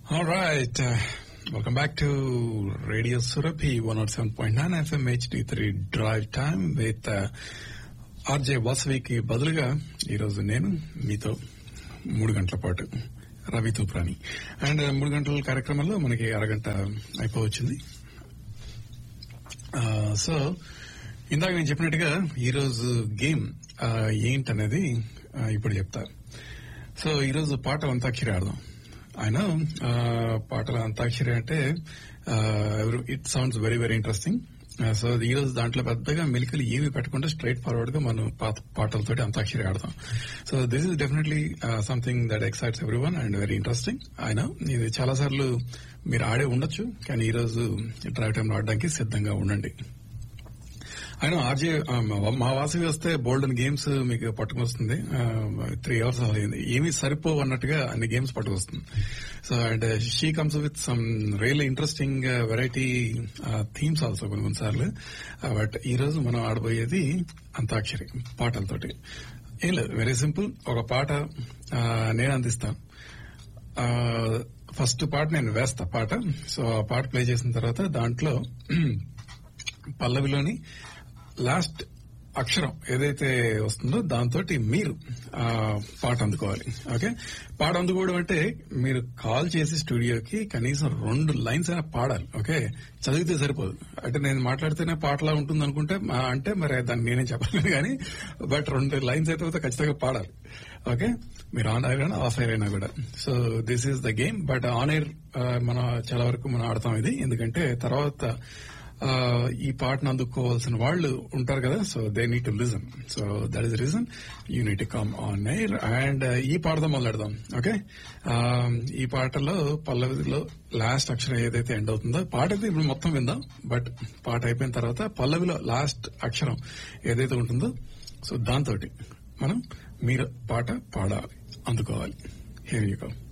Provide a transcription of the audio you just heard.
All right. Uh, welcome back to Radio Surapi 107.9 FM HD3 Drive Time with uh, RJ వాసవికి బదులుగా ఈరోజు నేను మీతో మూడు గంటల పాటు రవి తూప్రాని అండ్ మూడు గంటల కార్యక్రమంలో మనకి అరగంట అయిపోవచ్చింది సో ఇందాక నేను చెప్పినట్టుగా ఈరోజు గేమ్ ఏంటనేది ఆ, ఇప్పుడు చెప్తా సో ఈరోజు పాట అంతాక్షరి ఆడదాం ఆయన ఆ, పాటల అంతాక్షరి అంటే it sounds very very interesting so ఈ రోజు దాంట్లో పెద్దగా మెలికలు ఏమి పెట్టకుండా స్ట్రైట్ ఫార్వర్డ్ గా మనం పాత పాటలతోటి అంతాక్షరి ఆడతాం so this is definitely something that excites everyone and very interesting ఆయన ఇది చాలా సార్లు మీరు ఆడే ఉండొచ్చు కానీ ఈ రోజు డ్రైవ్ టైం ఆడడానికి సిద్ధంగా ఉండండి ఆయన ఆర్జే ఆ, మా వాసవి వస్తే బోల్డ్ అండ్ గేమ్స్ మీకు పట్టుకొస్తుంది త్రీ అవర్స్ అయింది ఏమీ సరిపోవు అన్నట్టుగా అన్ని గేమ్స్ పట్టుకొస్తుంది so and she comes with some real interesting variety themes also కొన్ని కొన్నిసార్లు బట్ ఈ రోజు మనం ఆడబోయేది అంతాక్షరి పాటలతోటి ఏం లేదు వెరీ సింపుల్ ఒక పాట ఆ, నేను అందిస్తాను ఫస్ట్ పాట నేను వేస్తా పాట సో ఆ పాట ప్లే చేసిన తర్వాత దాంట్లో పల్లవిలోని లాస్ట్ అక్షరం ఏదైతే వస్తుందో దాంతో మీరు ఆ పాట అందుకోవాలి ఓకే పాట అందుకోవడం అంటే మీరు కాల్ చేసి స్టూడియోకి కనీసం రెండు లైన్స్ అయినా పాడాలి ఓకే చదివితే సరిపోదు అంటే నేను మాట్లాడితేనే పాటలా ఉంటుంది అనుకుంటే మా- అంటే మరి దాన్ని నేనేం చెప్పలేను కానీ బట్ రెండు లైన్స్ అయితే ఖచ్చితంగా పాడాలి ఓకే మీరు ఆన్ ఎయిర్ అయినా ఆఫ్ ఎయిర్ అయినా కూడా so this is the game but on air మన చాలా వరకు మనం ఆడతాం ఇది ఎందుకంటే తర్వాత ఆ, ఈ పాటను అందుకోవాల్సిన వాళ్ళు ఉంటారు కదా so they need to listen so that is reason you need to come on air and ఈ పాటతో మొదలెడదాం ఓకే ఈ పాటలో పల్లవిలో లాస్ట్ అక్షరం ఏదైతే ఎండ్ అవుతుందో పాట అయితే ఇప్పుడు మొత్తం విందాం బట్ పాట అయిపోయిన తర్వాత పల్లవిలో లాస్ట్ అక్షరం ఏదైతే ఉంటుందో సో దాంతో మనం మీరు పాట పాడాలి అందుకోవాలి హియర్ యూ కమ్